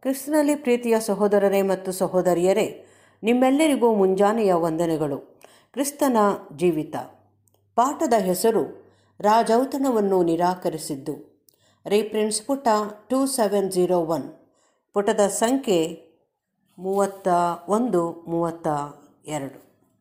ಕ್ರಿಸ್ತನಲ್ಲಿ ಪ್ರೀತಿಯ ಸಹೋದರರೇ ಮತ್ತು ಸಹೋದರಿಯರೇ ನಿಮ್ಮೆಲ್ಲರಿಗೂ ಮುಂಜಾನೆಯ ವಂದನೆಗಳು ಕ್ರಿಸ್ತನ ಜೀವಿತ ಪಾಠದ ಹೆಸರು ರಾಜೌತಣವನ್ನು ನಿರಾಕರಿಸಿದ್ದು ರೀಪ್ರಿನ್ಸ್ ಪುಟ ಟೂ ಸೆವೆನ್ ಜೀರೋ ಒನ್ ಪುಟದ ಸಂಖ್ಯೆ ಮೂವತ್ತ ಒಂದು ಮೂವತ್ತ ಎರಡು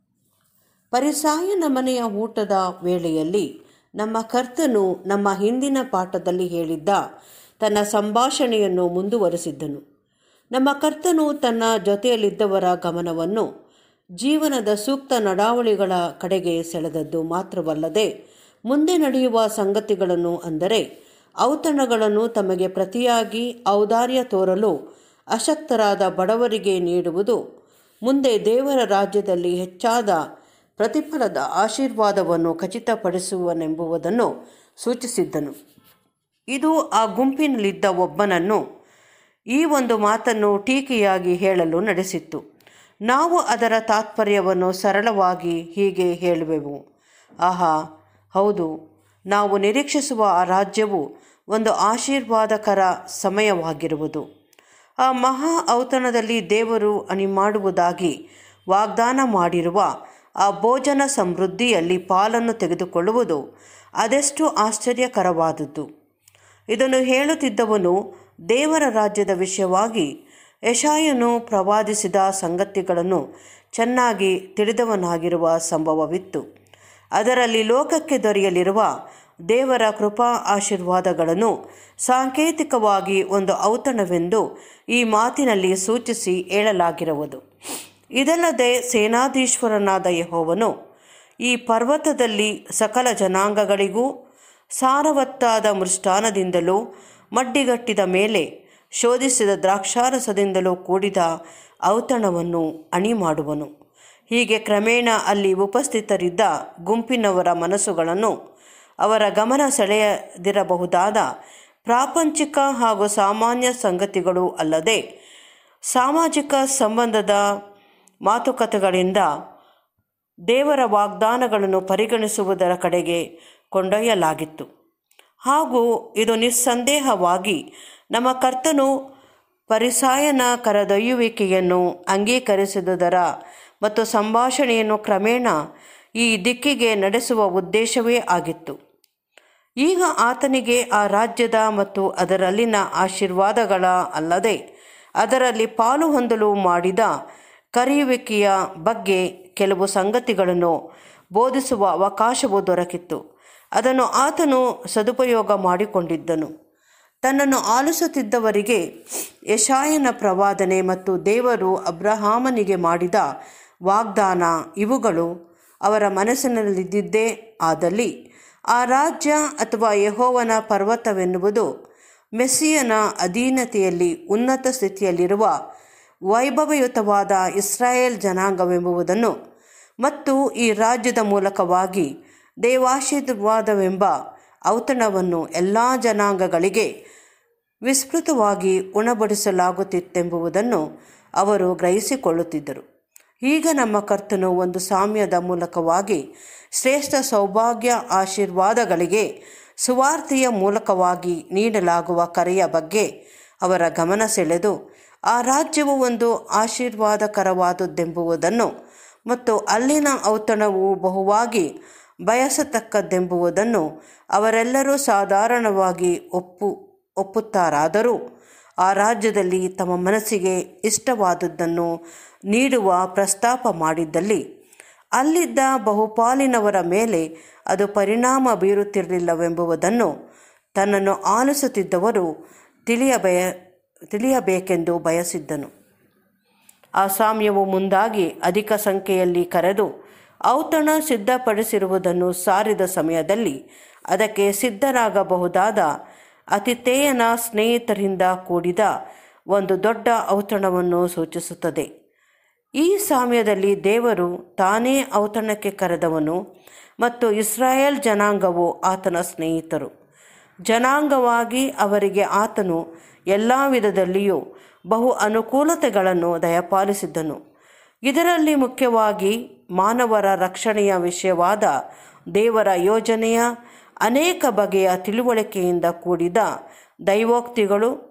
ಪರಿಸಾಯನ ಮನೆಯ ಊಟದ ವೇಳೆಯಲ್ಲಿ ನಮ್ಮ ಕರ್ತನು ನಮ್ಮ ಹಿಂದಿನ ಪಾಠದಲ್ಲಿ ಹೇಳಿದ್ದ ತನ್ನ ಸಂಭಾಷಣೆಯನ್ನು ಮುಂದುವರೆಸಿದ್ದನು ನಮ್ಮ ಕರ್ತನು ತನ್ನ ಜೊತೆಯಲ್ಲಿದ್ದವರ ಗಮನವನ್ನು ಜೀವನದ ಸೂಕ್ತ ನಡಾವಳಿಗಳ ಕಡೆಗೆ ಸೆಳೆದದ್ದು ಮಾತ್ರವಲ್ಲದೆ ಮುಂದೆ ನಡೆಯುವ ಸಂಗತಿಗಳನ್ನು ಅಂದರೆ ಔತಣಗಳನ್ನು ತಮಗೆ ಪ್ರತಿಯಾಗಿ ಔದಾರ್ಯ ತೋರಲು ಅಶಕ್ತರಾದ ಬಡವರಿಗೆ ನೀಡುವುದು ಮುಂದೆ ದೇವರ ರಾಜ್ಯದಲ್ಲಿ ಹೆಚ್ಚಾದ ಪ್ರತಿಫಲದ ಆಶೀರ್ವಾದವನ್ನು ಖಚಿತಪಡಿಸುವನೆಂಬುದನ್ನು ಸೂಚಿಸಿದ್ದನು ಇದು ಆ ಗುಂಪಿನಲ್ಲಿದ್ದ ಒಬ್ಬನನ್ನು ಈ ಒಂದು ಮಾತನ್ನು ಟೀಕೆಯಾಗಿ ಹೇಳಲು ನಡೆಸಿತ್ತು ನಾವು ಅದರ ತಾತ್ಪರ್ಯವನ್ನು ಸರಳವಾಗಿ ಹೀಗೆ ಹೇಳುವೆವು ಆಹಾ ಹೌದು ನಾವು ನಿರೀಕ್ಷಿಸುವ ಆ ರಾಜ್ಯವು ಒಂದು ಆಶೀರ್ವಾದಕರ ಸಮಯವಾಗಿರುವುದು ಆ ಮಹಾ ಔತಣದಲ್ಲಿ ದೇವರು ಅಣಿ ಮಾಡುವುದಾಗಿ ವಾಗ್ದಾನ ಮಾಡಿರುವ ಆ ಭೋಜನ ಸಮೃದ್ಧಿಯಲ್ಲಿ ಪಾಲನ್ನು ತೆಗೆದುಕೊಳ್ಳುವುದು ಅದೆಷ್ಟು ಆಶ್ಚರ್ಯಕರವಾದದ್ದು ಇದನ್ನು ಹೇಳುತ್ತಿದ್ದವನು ದೇವರ ರಾಜ್ಯದ ವಿಷಯವಾಗಿ ಯಶಾಯನು ಪ್ರವಾದಿಸಿದ ಸಂಗತಿಗಳನ್ನು ಚೆನ್ನಾಗಿ ತಿಳಿದವನಾಗಿರುವ ಸಂಭವವಿತ್ತು ಅದರಲ್ಲಿ ಲೋಕಕ್ಕೆ ದೊರೆಯಲಿರುವ ದೇವರ ಕೃಪಾ ಆಶೀರ್ವಾದಗಳನ್ನು ಸಾಂಕೇತಿಕವಾಗಿ ಒಂದು ಔತಣವೆಂದು ಈ ಮಾತಿನಲ್ಲಿ ಸೂಚಿಸಿ ಹೇಳಲಾಗಿರುವುದು ಇದಲ್ಲದೆ ಸೇನಾಧೀಶ್ವರನಾದ ಯಹೋವನು ಈ ಪರ್ವತದಲ್ಲಿ ಸಕಲ ಜನಾಂಗಗಳಿಗೂ ಸಾರವತ್ತಾದ ಮೃಷ್ಟಾನದಿಂದಲೂ ಮಡ್ಡಿಗಟ್ಟಿದ ಮೇಲೆ ಶೋಧಿಸಿದ ದ್ರಾಕ್ಷಾರಸದಿಂದಲೂ ಕೂಡಿದ ಔತಣವನ್ನು ಅಣಿ ಮಾಡುವನು ಹೀಗೆ ಕ್ರಮೇಣ ಅಲ್ಲಿ ಉಪಸ್ಥಿತರಿದ್ದ ಗುಂಪಿನವರ ಮನಸ್ಸುಗಳನ್ನು ಅವರ ಗಮನ ಸೆಳೆಯದಿರಬಹುದಾದ ಪ್ರಾಪಂಚಿಕ ಹಾಗೂ ಸಾಮಾನ್ಯ ಸಂಗತಿಗಳು ಅಲ್ಲದೆ ಸಾಮಾಜಿಕ ಸಂಬಂಧದ ಮಾತುಕತೆಗಳಿಂದ ದೇವರ ವಾಗ್ದಾನಗಳನ್ನು ಪರಿಗಣಿಸುವುದರ ಕಡೆಗೆ ಕೊಂಡೊಯ್ಯಲಾಗಿತ್ತು ಹಾಗೂ ಇದು ನಿಸ್ಸಂದೇಹವಾಗಿ ನಮ್ಮ ಕರ್ತನು ಪರಿಸಾಯನ ಕರೆದೊಯ್ಯುವಿಕೆಯನ್ನು ಅಂಗೀಕರಿಸಿದುದರ ಮತ್ತು ಸಂಭಾಷಣೆಯನ್ನು ಕ್ರಮೇಣ ಈ ದಿಕ್ಕಿಗೆ ನಡೆಸುವ ಉದ್ದೇಶವೇ ಆಗಿತ್ತು ಈಗ ಆತನಿಗೆ ಆ ರಾಜ್ಯದ ಮತ್ತು ಅದರಲ್ಲಿನ ಆಶೀರ್ವಾದಗಳ ಅಲ್ಲದೆ ಅದರಲ್ಲಿ ಪಾಲು ಹೊಂದಲು ಮಾಡಿದ ಕರೆಯುವಿಕೆಯ ಬಗ್ಗೆ ಕೆಲವು ಸಂಗತಿಗಳನ್ನು ಬೋಧಿಸುವ ಅವಕಾಶವು ದೊರಕಿತ್ತು ಅದನ್ನು ಆತನು ಸದುಪಯೋಗ ಮಾಡಿಕೊಂಡಿದ್ದನು ತನ್ನನ್ನು ಆಲಿಸುತ್ತಿದ್ದವರಿಗೆ ಯಶಾಯನ ಪ್ರವಾದನೆ ಮತ್ತು ದೇವರು ಅಬ್ರಹಾಮನಿಗೆ ಮಾಡಿದ ವಾಗ್ದಾನ ಇವುಗಳು ಅವರ ಮನಸ್ಸಿನಲ್ಲಿದ್ದಿದ್ದೇ ಆದಲ್ಲಿ ಆ ರಾಜ್ಯ ಅಥವಾ ಯಹೋವನ ಪರ್ವತವೆನ್ನುವುದು ಮೆಸ್ಸಿಯನ ಅಧೀನತೆಯಲ್ಲಿ ಉನ್ನತ ಸ್ಥಿತಿಯಲ್ಲಿರುವ ವೈಭವಯುತವಾದ ಇಸ್ರಾಯೇಲ್ ಜನಾಂಗವೆಂಬುದನ್ನು ಮತ್ತು ಈ ರಾಜ್ಯದ ಮೂಲಕವಾಗಿ ದೇವಾಶೀರ್ವಾದವೆಂಬ ಔತಣವನ್ನು ಎಲ್ಲ ಜನಾಂಗಗಳಿಗೆ ವಿಸ್ತೃತವಾಗಿ ಉಣಬಡಿಸಲಾಗುತ್ತಿತ್ತೆಂಬುದನ್ನು ಅವರು ಗ್ರಹಿಸಿಕೊಳ್ಳುತ್ತಿದ್ದರು ಈಗ ನಮ್ಮ ಕರ್ತನು ಒಂದು ಸಾಮ್ಯದ ಮೂಲಕವಾಗಿ ಶ್ರೇಷ್ಠ ಸೌಭಾಗ್ಯ ಆಶೀರ್ವಾದಗಳಿಗೆ ಸುವಾರ್ತೆಯ ಮೂಲಕವಾಗಿ ನೀಡಲಾಗುವ ಕರೆಯ ಬಗ್ಗೆ ಅವರ ಗಮನ ಸೆಳೆದು ಆ ರಾಜ್ಯವು ಒಂದು ಆಶೀರ್ವಾದಕರವಾದುದೆಂಬುದನ್ನು ಮತ್ತು ಅಲ್ಲಿನ ಔತಣವು ಬಹುವಾಗಿ ಬಯಸತಕ್ಕದ್ದೆಂಬುದನ್ನು ಅವರೆಲ್ಲರೂ ಸಾಧಾರಣವಾಗಿ ಒಪ್ಪು ಒಪ್ಪುತ್ತಾರಾದರೂ ಆ ರಾಜ್ಯದಲ್ಲಿ ತಮ್ಮ ಮನಸ್ಸಿಗೆ ಇಷ್ಟವಾದದ್ದನ್ನು ನೀಡುವ ಪ್ರಸ್ತಾಪ ಮಾಡಿದ್ದಲ್ಲಿ ಅಲ್ಲಿದ್ದ ಬಹುಪಾಲಿನವರ ಮೇಲೆ ಅದು ಪರಿಣಾಮ ಬೀರುತ್ತಿರಲಿಲ್ಲವೆಂಬುದನ್ನು ತನ್ನನ್ನು ಆಲಿಸುತ್ತಿದ್ದವರು ತಿಳಿಯಬಯ ತಿಳಿಯಬೇಕೆಂದು ಬಯಸಿದ್ದನು ಆ ಸಾಮ್ಯವು ಮುಂದಾಗಿ ಅಧಿಕ ಸಂಖ್ಯೆಯಲ್ಲಿ ಕರೆದು ಔತಣ ಸಿದ್ಧಪಡಿಸಿರುವುದನ್ನು ಸಾರಿದ ಸಮಯದಲ್ಲಿ ಅದಕ್ಕೆ ಸಿದ್ಧರಾಗಬಹುದಾದ ಅತಿಥೇಯನ ಸ್ನೇಹಿತರಿಂದ ಕೂಡಿದ ಒಂದು ದೊಡ್ಡ ಔತಣವನ್ನು ಸೂಚಿಸುತ್ತದೆ ಈ ಸಾಮ್ಯದಲ್ಲಿ ದೇವರು ತಾನೇ ಔತಣಕ್ಕೆ ಕರೆದವನು ಮತ್ತು ಇಸ್ರಾಯೇಲ್ ಜನಾಂಗವು ಆತನ ಸ್ನೇಹಿತರು ಜನಾಂಗವಾಗಿ ಅವರಿಗೆ ಆತನು ಎಲ್ಲ ವಿಧದಲ್ಲಿಯೂ ಬಹು ಅನುಕೂಲತೆಗಳನ್ನು ದಯಪಾಲಿಸಿದ್ದನು ಇದರಲ್ಲಿ ಮುಖ್ಯವಾಗಿ ಮಾನವರ ರಕ್ಷಣೆಯ ವಿಷಯವಾದ ದೇವರ ಯೋಜನೆಯ ಅನೇಕ ಬಗೆಯ ತಿಳುವಳಿಕೆಯಿಂದ ಕೂಡಿದ ದೈವೋಕ್ತಿಗಳು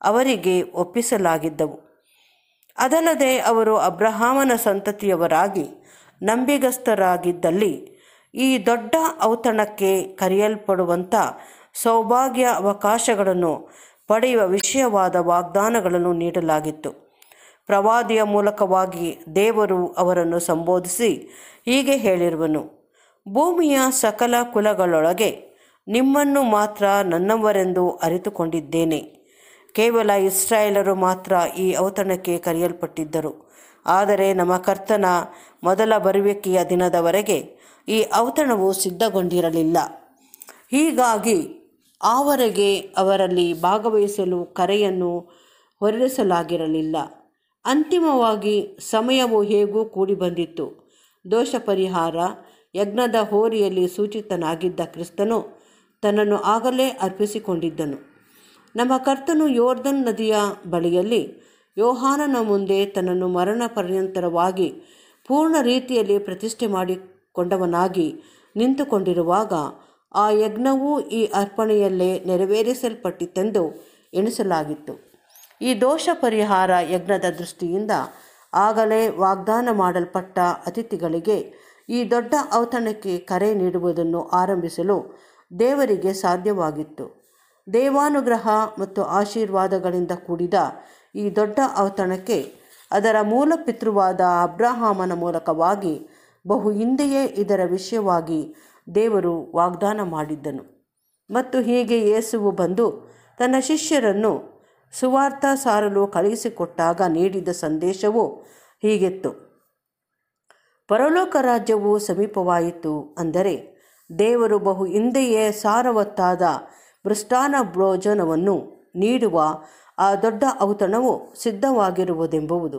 ಅವರಿಗೆ ಒಪ್ಪಿಸಲಾಗಿದ್ದವು ಅದಲ್ಲದೆ ಅವರು ಅಬ್ರಹಾಮನ ಸಂತತಿಯವರಾಗಿ ನಂಬಿಗಸ್ತರಾಗಿದ್ದಲ್ಲಿ ಈ ದೊಡ್ಡ ಔತಣಕ್ಕೆ ಕರೆಯಲ್ಪಡುವಂಥ ಸೌಭಾಗ್ಯ ಅವಕಾಶಗಳನ್ನು ಪಡೆಯುವ ವಿಷಯವಾದ ವಾಗ್ದಾನಗಳನ್ನು ನೀಡಲಾಗಿತ್ತು ಪ್ರವಾದಿಯ ಮೂಲಕವಾಗಿ ದೇವರು ಅವರನ್ನು ಸಂಬೋಧಿಸಿ ಹೀಗೆ ಹೇಳಿರುವನು ಭೂಮಿಯ ಸಕಲ ಕುಲಗಳೊಳಗೆ ನಿಮ್ಮನ್ನು ಮಾತ್ರ ನನ್ನವರೆಂದು ಅರಿತುಕೊಂಡಿದ್ದೇನೆ ಕೇವಲ ಇಸ್ರಾಯೇಲರು ಮಾತ್ರ ಈ ಔತಣಕ್ಕೆ ಕರೆಯಲ್ಪಟ್ಟಿದ್ದರು ಆದರೆ ನಮ್ಮ ಕರ್ತನ ಮೊದಲ ಬರುವಿಕೆಯ ದಿನದವರೆಗೆ ಈ ಔತಣವು ಸಿದ್ಧಗೊಂಡಿರಲಿಲ್ಲ ಹೀಗಾಗಿ ಆವರೆಗೆ ಅವರಲ್ಲಿ ಭಾಗವಹಿಸಲು ಕರೆಯನ್ನು ಹೊರಡಿಸಲಾಗಿರಲಿಲ್ಲ ಅಂತಿಮವಾಗಿ ಸಮಯವು ಹೇಗೂ ಕೂಡಿ ಬಂದಿತ್ತು ದೋಷ ಪರಿಹಾರ ಯಜ್ಞದ ಹೋರಿಯಲ್ಲಿ ಸೂಚಿತನಾಗಿದ್ದ ಕ್ರಿಸ್ತನು ತನ್ನನ್ನು ಆಗಲೇ ಅರ್ಪಿಸಿಕೊಂಡಿದ್ದನು ನಮ್ಮ ಕರ್ತನು ಯೋರ್ದನ್ ನದಿಯ ಬಳಿಯಲ್ಲಿ ಯೋಹಾನನ ಮುಂದೆ ತನ್ನನ್ನು ಮರಣ ಪರ್ಯಂತರವಾಗಿ ಪೂರ್ಣ ರೀತಿಯಲ್ಲಿ ಪ್ರತಿಷ್ಠೆ ಮಾಡಿಕೊಂಡವನಾಗಿ ನಿಂತುಕೊಂಡಿರುವಾಗ ಆ ಯಜ್ಞವೂ ಈ ಅರ್ಪಣೆಯಲ್ಲೇ ನೆರವೇರಿಸಲ್ಪಟ್ಟಿತೆಂದು ಎಣಿಸಲಾಗಿತ್ತು ಈ ದೋಷ ಪರಿಹಾರ ಯಜ್ಞದ ದೃಷ್ಟಿಯಿಂದ ಆಗಲೇ ವಾಗ್ದಾನ ಮಾಡಲ್ಪಟ್ಟ ಅತಿಥಿಗಳಿಗೆ ಈ ದೊಡ್ಡ ಔತಣಕ್ಕೆ ಕರೆ ನೀಡುವುದನ್ನು ಆರಂಭಿಸಲು ದೇವರಿಗೆ ಸಾಧ್ಯವಾಗಿತ್ತು ದೇವಾನುಗ್ರಹ ಮತ್ತು ಆಶೀರ್ವಾದಗಳಿಂದ ಕೂಡಿದ ಈ ದೊಡ್ಡ ಔತಣಕ್ಕೆ ಅದರ ಮೂಲ ಪಿತೃವಾದ ಅಬ್ರಹಾಮನ ಮೂಲಕವಾಗಿ ಬಹು ಹಿಂದೆಯೇ ಇದರ ವಿಷಯವಾಗಿ ದೇವರು ವಾಗ್ದಾನ ಮಾಡಿದ್ದನು ಮತ್ತು ಹೀಗೆ ಯೇಸುವು ಬಂದು ತನ್ನ ಶಿಷ್ಯರನ್ನು ಸುವಾರ್ಥ ಸಾರಲು ಕಳುಹಿಸಿಕೊಟ್ಟಾಗ ನೀಡಿದ ಸಂದೇಶವು ಹೀಗಿತ್ತು ಪರಲೋಕ ರಾಜ್ಯವು ಸಮೀಪವಾಯಿತು ಅಂದರೆ ದೇವರು ಬಹು ಹಿಂದೆಯೇ ಸಾರವತ್ತಾದ ಮೃಷ್ಟಾನ ಭೋಜನವನ್ನು ನೀಡುವ ಆ ದೊಡ್ಡ ಔತಣವು ಸಿದ್ಧವಾಗಿರುವುದೆಂಬುದು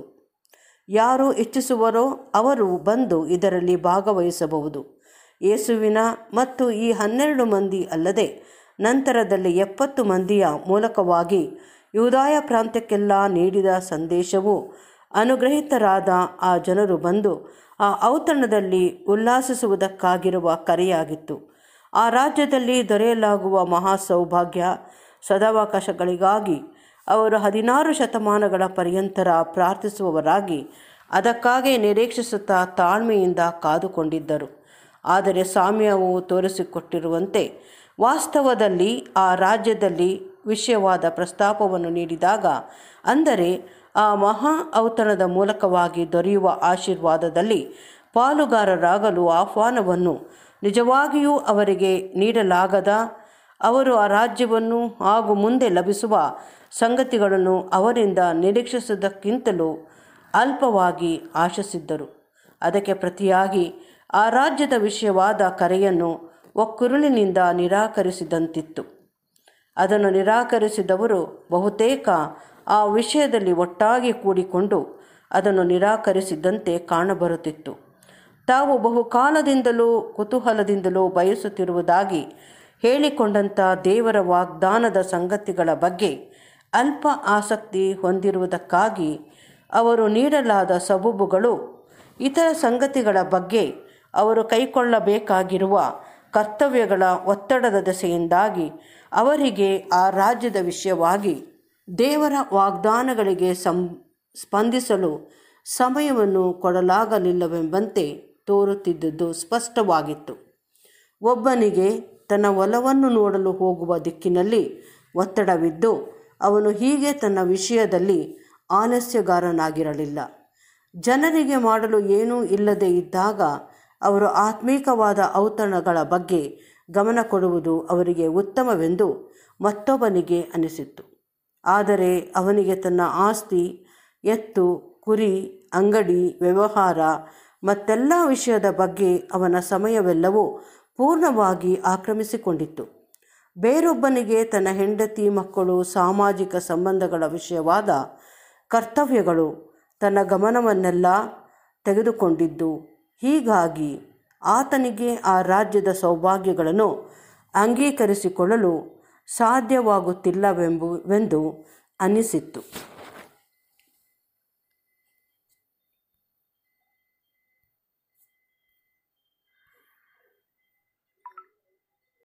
ಯಾರು ಇಚ್ಛಿಸುವರೋ ಅವರು ಬಂದು ಇದರಲ್ಲಿ ಭಾಗವಹಿಸಬಹುದು ಯೇಸುವಿನ ಮತ್ತು ಈ ಹನ್ನೆರಡು ಮಂದಿ ಅಲ್ಲದೆ ನಂತರದಲ್ಲಿ ಎಪ್ಪತ್ತು ಮಂದಿಯ ಮೂಲಕವಾಗಿ ಯೂದಾಯ ಪ್ರಾಂತ್ಯಕ್ಕೆಲ್ಲ ನೀಡಿದ ಸಂದೇಶವು ಅನುಗ್ರಹಿತರಾದ ಆ ಜನರು ಬಂದು ಆ ಔತಣದಲ್ಲಿ ಉಲ್ಲಾಸಿಸುವುದಕ್ಕಾಗಿರುವ ಕರೆಯಾಗಿತ್ತು ಆ ರಾಜ್ಯದಲ್ಲಿ ದೊರೆಯಲಾಗುವ ಮಹಾ ಸೌಭಾಗ್ಯ ಸದಾವಕಾಶಗಳಿಗಾಗಿ ಅವರು ಹದಿನಾರು ಶತಮಾನಗಳ ಪರ್ಯಂತರ ಪ್ರಾರ್ಥಿಸುವವರಾಗಿ ಅದಕ್ಕಾಗಿ ನಿರೀಕ್ಷಿಸುತ್ತಾ ತಾಳ್ಮೆಯಿಂದ ಕಾದುಕೊಂಡಿದ್ದರು ಆದರೆ ಸಾಮ್ಯವು ತೋರಿಸಿಕೊಟ್ಟಿರುವಂತೆ ವಾಸ್ತವದಲ್ಲಿ ಆ ರಾಜ್ಯದಲ್ಲಿ ವಿಷಯವಾದ ಪ್ರಸ್ತಾಪವನ್ನು ನೀಡಿದಾಗ ಅಂದರೆ ಆ ಮಹಾ ಔತಣದ ಮೂಲಕವಾಗಿ ದೊರೆಯುವ ಆಶೀರ್ವಾದದಲ್ಲಿ ಪಾಲುಗಾರರಾಗಲು ಆಹ್ವಾನವನ್ನು ನಿಜವಾಗಿಯೂ ಅವರಿಗೆ ನೀಡಲಾಗದ ಅವರು ಆ ರಾಜ್ಯವನ್ನು ಹಾಗೂ ಮುಂದೆ ಲಭಿಸುವ ಸಂಗತಿಗಳನ್ನು ಅವರಿಂದ ನಿರೀಕ್ಷಿಸುವುದಕ್ಕಿಂತಲೂ ಅಲ್ಪವಾಗಿ ಆಶಿಸಿದ್ದರು ಅದಕ್ಕೆ ಪ್ರತಿಯಾಗಿ ಆ ರಾಜ್ಯದ ವಿಷಯವಾದ ಕರೆಯನ್ನು ಒಕ್ಕುರುಳಿನಿಂದ ನಿರಾಕರಿಸಿದಂತಿತ್ತು ಅದನ್ನು ನಿರಾಕರಿಸಿದವರು ಬಹುತೇಕ ಆ ವಿಷಯದಲ್ಲಿ ಒಟ್ಟಾಗಿ ಕೂಡಿಕೊಂಡು ಅದನ್ನು ನಿರಾಕರಿಸಿದಂತೆ ಕಾಣಬರುತ್ತಿತ್ತು ತಾವು ಬಹುಕಾಲದಿಂದಲೂ ಕುತೂಹಲದಿಂದಲೂ ಬಯಸುತ್ತಿರುವುದಾಗಿ ಹೇಳಿಕೊಂಡಂಥ ದೇವರ ವಾಗ್ದಾನದ ಸಂಗತಿಗಳ ಬಗ್ಗೆ ಅಲ್ಪ ಆಸಕ್ತಿ ಹೊಂದಿರುವುದಕ್ಕಾಗಿ ಅವರು ನೀಡಲಾದ ಸಬೂಬುಗಳು ಇತರ ಸಂಗತಿಗಳ ಬಗ್ಗೆ ಅವರು ಕೈಕೊಳ್ಳಬೇಕಾಗಿರುವ ಕರ್ತವ್ಯಗಳ ಒತ್ತಡದ ದೆಸೆಯಿಂದಾಗಿ ಅವರಿಗೆ ಆ ರಾಜ್ಯದ ವಿಷಯವಾಗಿ ದೇವರ ವಾಗ್ದಾನಗಳಿಗೆ ಸಂ ಸ್ಪಂದಿಸಲು ಸಮಯವನ್ನು ಕೊಡಲಾಗಲಿಲ್ಲವೆಂಬಂತೆ ತೋರುತ್ತಿದ್ದುದು ಸ್ಪಷ್ಟವಾಗಿತ್ತು ಒಬ್ಬನಿಗೆ ತನ್ನ ಹೊಲವನ್ನು ನೋಡಲು ಹೋಗುವ ದಿಕ್ಕಿನಲ್ಲಿ ಒತ್ತಡವಿದ್ದು ಅವನು ಹೀಗೆ ತನ್ನ ವಿಷಯದಲ್ಲಿ ಆಲಸ್ಯಗಾರನಾಗಿರಲಿಲ್ಲ ಜನರಿಗೆ ಮಾಡಲು ಏನೂ ಇಲ್ಲದೆ ಇದ್ದಾಗ ಅವರು ಆತ್ಮೀಕವಾದ ಔತಣಗಳ ಬಗ್ಗೆ ಗಮನ ಕೊಡುವುದು ಅವರಿಗೆ ಉತ್ತಮವೆಂದು ಮತ್ತೊಬ್ಬನಿಗೆ ಅನಿಸಿತ್ತು ಆದರೆ ಅವನಿಗೆ ತನ್ನ ಆಸ್ತಿ ಎತ್ತು ಕುರಿ ಅಂಗಡಿ ವ್ಯವಹಾರ ಮತ್ತೆಲ್ಲ ವಿಷಯದ ಬಗ್ಗೆ ಅವನ ಸಮಯವೆಲ್ಲವೂ ಪೂರ್ಣವಾಗಿ ಆಕ್ರಮಿಸಿಕೊಂಡಿತ್ತು ಬೇರೊಬ್ಬನಿಗೆ ತನ್ನ ಹೆಂಡತಿ ಮಕ್ಕಳು ಸಾಮಾಜಿಕ ಸಂಬಂಧಗಳ ವಿಷಯವಾದ ಕರ್ತವ್ಯಗಳು ತನ್ನ ಗಮನವನ್ನೆಲ್ಲ ತೆಗೆದುಕೊಂಡಿದ್ದು ಹೀಗಾಗಿ ಆತನಿಗೆ ಆ ರಾಜ್ಯದ ಸೌಭಾಗ್ಯಗಳನ್ನು ಅಂಗೀಕರಿಸಿಕೊಳ್ಳಲು ಸಾಧ್ಯವಾಗುತ್ತಿಲ್ಲವೆಂಬುವೆಂದು ಅನ್ನಿಸಿತ್ತು